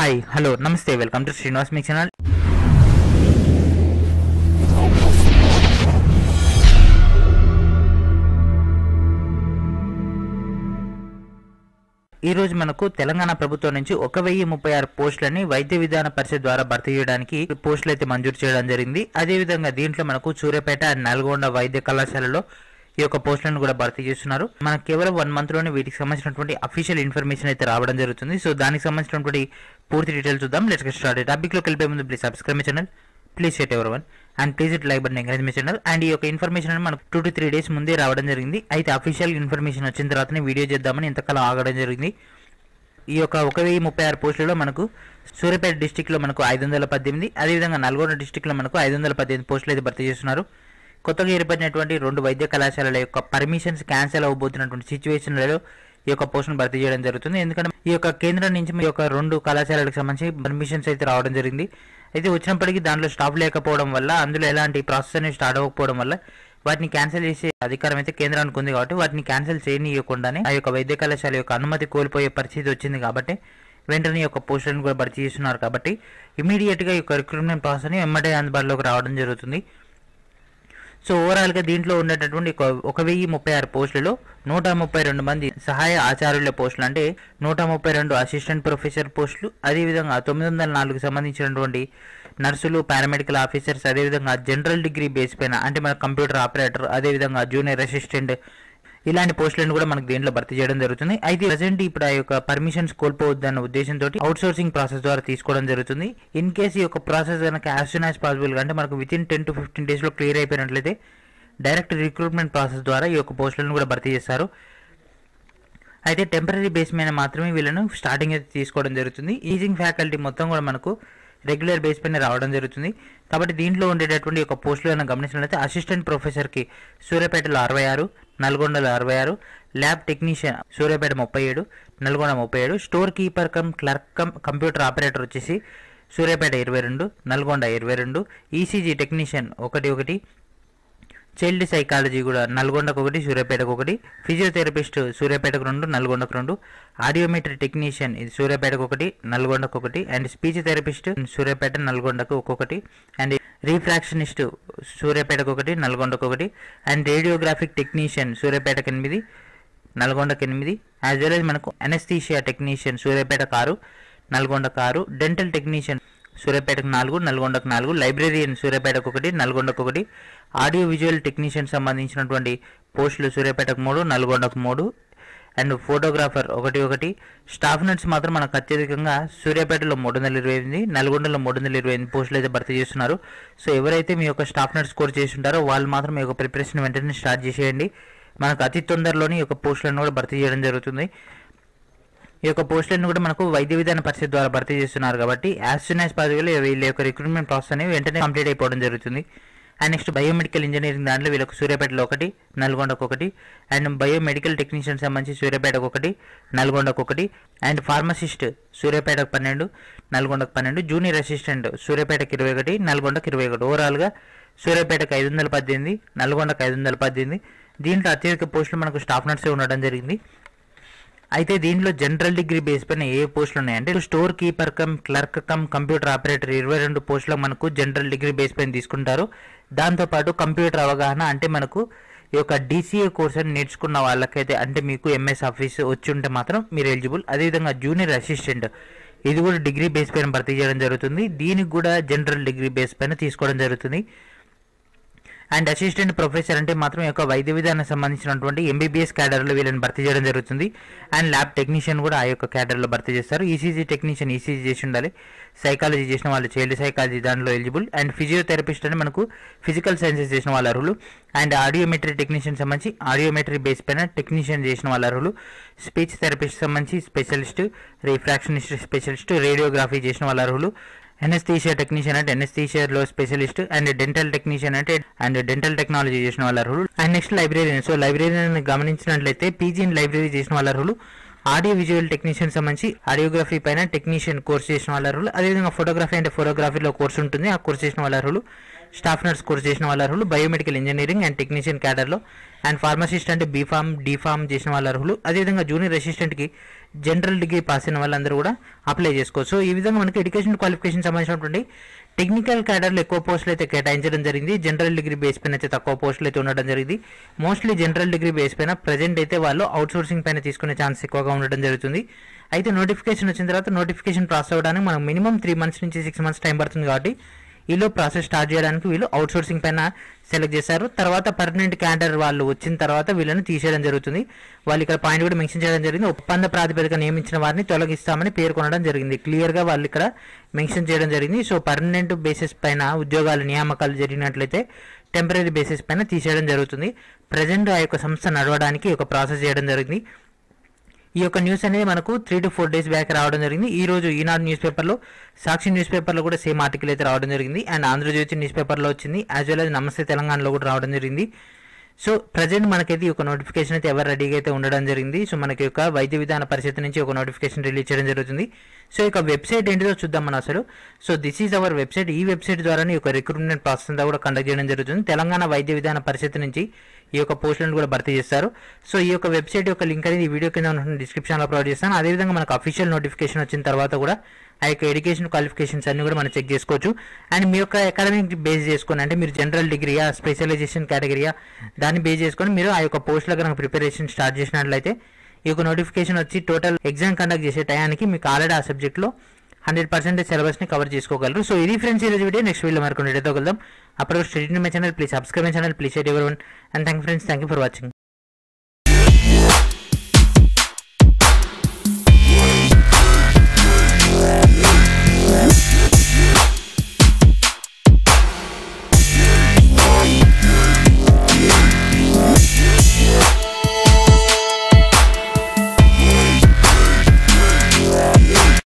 hi hello నమస్తే welcome to Srinivas మీ channel ఈ రోజు మనకు తెలంగాణ ప్రభుత్వం నుంచి ఒక వెయ్యి ముప్పై ఆరు పోస్టులని వైద్య విధాన పరిషత్ ద్వారా భర్తీ చేయడానికి పోస్టులు అయితే మంజూరు చేయడం జరిగింది అదేవిధంగా దీంట్లో మనకు సూర్యాపేట అండ్ నల్గొండ వైద్య కళాశాలలో ఈ యొక్క పోస్టులను కూడా భర్తీ చేస్తున్నారు మనకు కేవలం వన్ మంత్ లోనే వీటికి సంబంధించినటువంటి అఫీషియల్ ఇన్ఫర్మేషన్ అయితే రావడం జరుగుతుంది సో దానికి సంబంధించినటువంటి పూర్తి డీటెయిల్స్ చూద్దాం లెట్స్ గెట్ స్టార్ట్ టాపిక్ లోకి వెళ్ళిపోయే ముందు please subscribe my channel please share every one and please hit like button encourage my channel and ఈ యొక్క ఇన్ఫర్మేషన్ అనేది మనకు టూ టు త్రీ డేస్ ముందే రావడం జరిగింది అయితే అఫీషియల్ ఇన్ఫర్మేషన్ వచ్చిన తర్వాతనే వీడియో చేద్దామని ఇంతకాలం ఆగడం జరిగింది ఈ యొక్క ఒక వెయ్యి ముప్పై ఆరు పోస్టులలో మనకు సూర్యాపేట డిస్టిక్లో మనకు ఐదు వందల పద్దెనిమిది అదేవిధంగా నల్గొండ డిస్టిక్లో మనకు ఐదు వందల పద్దెనిమిది పోస్టులు అయితే భర్తీ చేస్తున్నారు కొత్తగా ఏర్పడినటువంటి రెండు వైద్య కళాశాలల యొక్క పర్మిషన్స్ క్యాన్సిల్ అవ్వబోతున్నటువంటి సిచ్యువేషన్లలో ఈ యొక్క పోస్టును భర్తీ చేయడం జరుగుతుంది ఎందుకంటే ఈ యొక్క కేంద్రం నుంచి ఈ యొక్క రెండు కళాశాలలకు సంబంధించి పర్మిషన్స్ అయితే రావడం జరిగింది అయితే వచ్చినప్పటికీ దాంట్లో స్టాఫ్ లేకపోవడం వల్ల అందులో ఎలాంటి ప్రాసెస్ అనేది స్టార్ట్ అవ్వకపోవడం వల్ల వాటిని క్యాన్సిల్ చేసే అధికారం అయితే కేంద్రానికి ఉంది కాబట్టి వాటిని క్యాన్సిల్ చేయనీయకుండానే ఆ యొక్క వైద్య కళాశాల యొక్క అనుమతి కోల్పోయే పరిస్థితి వచ్చింది కాబట్టి వెంటనే ఈ యొక్క పోస్టులను కూడా భర్తీ చేస్తున్నారు కాబట్టి ఇమీడియట్గా ఈ యొక్క రిక్రూట్మెంట్ ప్రాసెస్ని వెంబడే అందుబాటులోకి రావడం జరుగుతుంది సో ఓవరాల్గా దీంట్లో ఉండేటటువంటి ఒక- ఒక వెయ్యి ముప్పై ఆరు పోస్టులలో నూట ముప్పై రెండు మంది సహాయ ఆచార్యుల పోస్టులు అంటే నూట ముప్పై రెండు అసిస్టెంట్ ప్రొఫెసర్ పోస్టులు అదేవిధంగా తొమ్మిది వందల నాలుగు సంబంధించినటువంటి నర్సులు పారామెడికల్ ఆఫీసర్స్ అదేవిధంగా జనరల్ డిగ్రీ బేస్ పైన అంటే మన కంప్యూటర్ ఆపరేటర్ అదేవిధంగా జూనియర్ అసిస్టెంట్ ఇలాంటి పోస్టులను కూడా మనకు దీంట్లో భర్తీ చేయడం జరుగుతుంది అయితే ప్రజెంట్ ఇప్పుడు ఆ యొక్క పర్మిషన్స్ కోల్పోవద్దన్న ఉద్దేశంతో అవుట్ సోర్సింగ్ ప్రాసెస్ ద్వారా తీసుకోవడం జరుగుతుంది ఇన్ కేసు ఈ యొక్క ప్రాసెస్ కనుక యాజ్ సూన్ యాజ్ పాసిబుల్ అంటే మనకు with in ten to fifteen డేస్లో క్లియర్ అయిపోయినట్లయితే డైరెక్ట్ రిక్రూట్మెంట్ ప్రాసెస్ ద్వారా ఈ యొక్క పోస్టులను కూడా భర్తీ చేస్తారు అయితే టెంపరీ బేస్ మీద మాత్రమే వీళ్ళను స్టార్టింగ్ అయితే తీసుకోవడం జరుగుతుంది ఈజింగ్ ఫ్యాకల్టీ మొత్తం కూడా మనకు రెగ్యులర్ బేస్ పైన రావడం జరుగుతుంది కాబట్టి దీంట్లో ఉండేటటువంటి ఒక పోస్టులు కనుక గమనించినట్లయితే అసిస్టెంట్ ప్రొఫెసర్కి సూర్యాపేటలో అరవై ఆరు నల్గొండలో అరవై ఆరు ల్యాబ్ టెక్నీషియన్ సూర్యాపేట ముప్పై ఏడు నల్గొండ ముప్పై ఏడు store keeper cum clerk cum computer operator వచ్చేసి సూర్యాపేట ఇరవై రెండు నల్గొండ ఇరవై రెండు ఈసీజీ టెక్నీషియన్ ఒకటి ఒకటి చైల్డ్ సైకాలజీ కూడా నల్గొండకు ఒకటి సూర్యాపేటకు ఒకటి ఫిజియోథెరపిస్ట్ సూర్యాపేటకు రెండు నల్గొండకు రెండు ఆడియోమెట్రీ టెక్నీషియన్ ఇది సూర్యాపేటకు ఒకటి నల్గొండకు ఒకటి అండ్ స్పీచ్ థెరపిస్ట్ సూర్యాపేట నల్గొండకు ఒక్కొక్కటి అండ్ రీఫ్రాక్షనిస్ట్ సూర్యాపేటకు ఒకటి నల్గొండకు ఒకటి అండ్ రేడియోగ్రాఫిక్ టెక్నీషియన్ సూర్యాపేటకు ఎనిమిది నల్గొండకు ఎనిమిది యాజ్ వెల్ as మనకు అనెస్థీషియా టెక్నీషియన్ సూర్యాపేట కారు నల్గొండ కారు డెంటల్ టెక్నీషియన్ సూర్యాపేటకు నాలుగు నల్గొండకు నాలుగు లైబ్రరీయన్ సూర్యాపేటకు ఒకటి నల్గొండకు ఒకటి ఆడియో విజువల్ టెక్నీషియన్ సంబంధించినటువంటి పోస్టులు సూర్యాపేటకు మూడు నల్గొండకు మూడు అండ్ ఫోటోగ్రాఫర్ ఒకటి ఒకటి స్టాఫ్ నర్స్ మాత్రం మనకు అత్యధికంగా సూర్యాపేటలో మూడు వందల ఇరవై ఎనిమిది నల్గొండలో మూడు వందల ఇరవై ఎనిమిది పోస్టులు అయితే భర్తీ చేస్తున్నారు సో ఎవరైతే మీ యొక్క స్టాఫ్ నర్స్ కోర్స్ చేసి ఉంటారో వాళ్ళు మాత్రం మీ యొక్క ప్రిపరేషన్ వెంటనే స్టార్ట్ చేసేయండి మనకు అతి తొందరలోనే ఈ యొక్క పోస్టులను కూడా భర్తీ చేయడం జరుగుతుంది ఈ యొక్క పోస్టులను కూడా మనకు వైద్య విధాన పరిషత్ ద్వారా భర్తీ చేస్తున్నారు కాబట్టి యాజ్ సూన్ యాజ్ పాసిబుల్ వీళ్ళ యొక్క రిక్రూట్మెంట్ ప్రాసెస్ అనేవి వెంటనే కంప్లీట్ అయిపోవడం జరుగుతుంది అండ్ నెక్స్ట్ బయోమెడికల్ ఇంజనీరింగ్ దాంట్లో వీళ్ళకు సూర్యాపేటలో ఒకటి నల్గొండకు ఒకటి అండ్ బయోమెడికల్ టెక్నీషియన్ సంబంధించి సూర్యాపేటకు ఒకటి నల్గొండకు ఒకటి అండ్ ఫార్మసిస్ట్ సూర్యాపేటకు పన్నెండు నల్గొండకు పన్నెండు జూనియర్ అసిస్టెంట్ సూర్యాపేటకు ఇరవై ఒకటి నల్గొండకు ఇరవై ఒకటి ఓవరాల్గా సూర్యాపేటకు ఐదు వందల పద్దెనిమిది నల్గొండకు ఐదు వందల పద్దెనిమిది దీంట్లో అత్యధిక పోస్టులు మనకు స్టాఫ్ నర్సే ఉండడం జరిగింది అయితే దీంట్లో జనరల్ డిగ్రీ బేస్ పైన ఏ పోస్టులు ఉన్నాయంటే store keeper cum clerk cum computer operator ఇరవై రెండు పోస్టులకు మనకు జనరల్ డిగ్రీ బేస్ పైన తీసుకుంటారు దాంతోపాటు కంప్యూటర్ అవగాహన అంటే మనకు ఈ యొక్క డీసీఏ కోర్స్ అని నేర్చుకున్న వాళ్ళకైతే అంటే మీకు ఎంఎస్ ఆఫీస్ వచ్చి ఉంటే మాత్రం మీరు ఎలిజిబుల్ అదేవిధంగా జూనియర్ అసిస్టెంట్ ఇది కూడా డిగ్రీ బేస్ పైన భర్తీ చేయడం జరుగుతుంది దీనికి కూడా జనరల్ డిగ్రీ బేస్ పైన తీసుకోవడం జరుగుతుంది అండ్ అసిస్టెంట్ ప్రొఫెసర్ అంటే మాత్రం ఈ యొక్క వైద్య విధానం సంబంధించినటువంటి ఎంబీబీఎస్ క్యాడర్లో వీళ్ళని భర్తీ చేయడం జరుగుతుంది అండ్ ల్యాబ్ టెక్నీషియన్ కూడా ఆ యొక్క క్యాడర్లో భర్తీ చేస్తారు ఈసీజీ టెక్నీషియన్ ఈసీజీ చేసి ఉండాలి సైకాలజీ చేసిన వాళ్ళు చైల్డ్ సైకాలజీ దాంట్లో ఎలిజిబుల్ అండ్ ఫిజియోథెరపిస్ట్ అంటే మనకు ఫిజికల్ సైన్సెస్ చేసిన వాళ్ళు అర్హులు అండ్ ఆడియోమెట్రీ టెక్నీషియన్ సంబంధించి ఆడియోమెట్రీ బేస్ పైన టెక్నీషియన్ చేసిన వాళ్ళు అర్హులు స్పీచ్ థెరపిస్ట్ సంబంధించి స్పెషలిస్ట్ రిఫ్రాక్షనిస్ట్ స్పెషలిస్ట్ రేడియోగ్రఫీ చేసిన వాళ్ళు అర్హులు ఎనస్థీషియా టెక్నీషియన్ అంటే ఎనస్థీషియాలో స్పెషలిస్ట్ అండ్ డెంటల్ టెక్నీషియన్ అంటే అండ్ డెంటల్ టెక్నాలజీ చేసిన వాళ్ళ అర్హులు అండ్ నెక్స్ట్ లైబ్రరీయన్ సో లైబ్రరీని గమనించినట్లయితే పీజీ ఇన్ లైబ్రరీ చేసిన వాళ్ళ అర్హులు ఆడియో విజువల్ టెక్నీషియన్ సంబంధించి ఆడియోగ్రఫీ పైన టెక్నీషియన్ కోర్స్ చేసిన వాళ్ళ అర్హులు అదేవిధంగా ఫోటోగ్రఫీ అంటే ఫోటోగ్రఫీలో కోర్స్ ఉంటుంది ఆ కోర్స్ చేసిన వాళ్ళ అర్హులు స్టాఫ్ నర్స్ కోర్స్ చేసిన వాళ్ళ అర్హులు బయోమెడికల్ ఇంజనీరింగ్ అండ్ టెక్నీషియన్ క్యాడర్లో అండ్ ఫార్మసిస్ట్ అంటే బీఫామ్ డీఫామ్ చేసిన వాళ్ళ అర్హులు అదేవిధంగా జూనియర్ అసిస్టెంట్కి జనరల్ డిగ్రీ పాస్ అయిన వాళ్ళందరూ కూడా అప్లై చేసుకోవచ్చు సో ఈ విధంగా మనకి ఎడ్యుకేషన్ క్వాలిఫికేషన్ సంబంధించినటువంటి టెక్నికల్ క్యాడర్లు ఎక్కువ పోస్టులు అయితే కేటాయించడం జరిగింది జనరల్ డిగ్రీ బేస్ పైన అయితే తక్కువ పోస్టులు అయితే ఉండడం జరిగింది మోస్ట్లీ జనరల్ డిగ్రీ బేస్ పైన ప్రజెంట్ అయితే వాళ్ళు అవుట్ సోర్సింగ్ పైన తీసుకునే ఛాన్స్ ఎక్కువగా ఉండడం జరుగుతుంది అయితే నోటిఫికేషన్ వచ్చిన తర్వాత నోటిఫికేషన్ ప్రాసెస్ అవ్వడానికి మనకు మినిమం త్రీ మంత్స్ నుంచి సిక్స్ మంత్స్ టైం పడుతుంది కాబట్టి ఈలో ప్రాసెస్ స్టార్ట్ చేయడానికి వీళ్ళు అవుట్ సోర్సింగ్ పైన సెలెక్ట్ చేశారు తర్వాత పర్మనెంట్ క్యాడర్ వాళ్ళు వచ్చిన తర్వాత వీళ్ళని తీసేయడం జరుగుతుంది వాళ్ళు ఇక్కడ పాయింట్ కూడా మెన్షన్ చేయడం జరిగింది ఒప్పంద ప్రాతిపదిక నియమించిన వారిని తొలగిస్తామని పేర్కొనడం జరిగింది క్లియర్గా వాళ్ళు ఇక్కడ మెన్షన్ చేయడం జరిగింది సో పర్మనెంట్ బేసిస్ పైన ఉద్యోగాల నియామకాలు జరిగినట్లయితే టెంపరీ బేసిస్ పైన తీసేయడం జరుగుతుంది ప్రజెంట్ ఆ యొక్క సంస్థ నడవడానికి ఒక ప్రాసెస్ చేయడం జరిగింది ఈ యొక్క న్యూస్ అనేది మనకు three to four days back రావడం జరిగింది ఈ రోజు ఈనాడు న్యూస్ పేపర్లో సాక్షి న్యూస్ పేపర్లో కూడా సేమ్ ఆర్టికల్ అయితే రావడం జరిగింది అండ్ ఆంధ్రజ్యోతి న్యూస్ పేపర్లో వచ్చింది యాజ్ వెల్ as నమస్తే తెలంగాణలో కూడా రావడం జరిగింది సో ప్రజెంట్ మనకైతే ఈ యొక్క నోటిఫికేషన్ అయితే ఎవరు రెడీగా అయితే ఉండడం జరిగింది సో మనకి యొక్క వైద్య విధాన పరిషత్ నుంచి ఒక నోటిఫికేషన్ రిలీజ్ చేయడం జరుగుతుంది సో ఇక వెబ్సైట్ ఏంటిదో చూద్దాం మనం అసలు so this is our website ఈ వెబ్సైట్ ద్వారానే ఈ యొక్క రిక్రూట్మెంట్ ప్రాసెస్ అంతా కూడా కండక్ట్ చేయడం జరుగుతుంది తెలంగాణ వైద్య విధాన పరిషత్ నుంచి ఈ యొక్క పోస్టులను కూడా భర్తీ చేస్తారు సో ఈ యొక్క వెబ్సైట్ యొక్క లింక్ అనేది ఈ వీడియో కింద ఉన్న డిస్క్రిప్షన్లో ప్రొవైడ్ చేస్తాను అదేవిధంగా మనకు అఫీషియల్ నోటిఫికేషన్ వచ్చిన తర్వాత కూడా ఆ యొక్క ఎడ్యుకేషన్ క్వాలిఫికేషన్స్ అన్ని కూడా మనం చెక్ చేసుకోవచ్చు అండ్ మీ యొక్క అకాడమిక్ బేస్ చేసుకొని అంటే మీరు జనరల్ డిగ్రీయా స్పెషలైజేషన్ కేటగిరీయా దాన్ని బేస్ చేసుకొని మీరు ఆ యొక్క పోస్టులకు కనుక ప్రిపరేషన్ స్టార్ట్ చేసినట్లయితే ఈ యొక్క నోటిఫికేషన్ వచ్చి టోటల్ ఎగ్జామ్ కండక్ట్ చేసే టయానికి మీకు ఆల్రెడీ ఆ సబ్జెక్ట్లో హండ్రెడ్ పర్సెంటేజ్ సిలబస్ని కవర్ చేసుకోగలరు సో ఇది ఫ్రెండ్స్ ఈరోజు వీడియో నెక్స్ట్ వీడియో మరికొన్ని వీడియోతో కలుద్దాం అప్పుడు study my channel please subscribe my channel please share every one and thank friends thank you for watching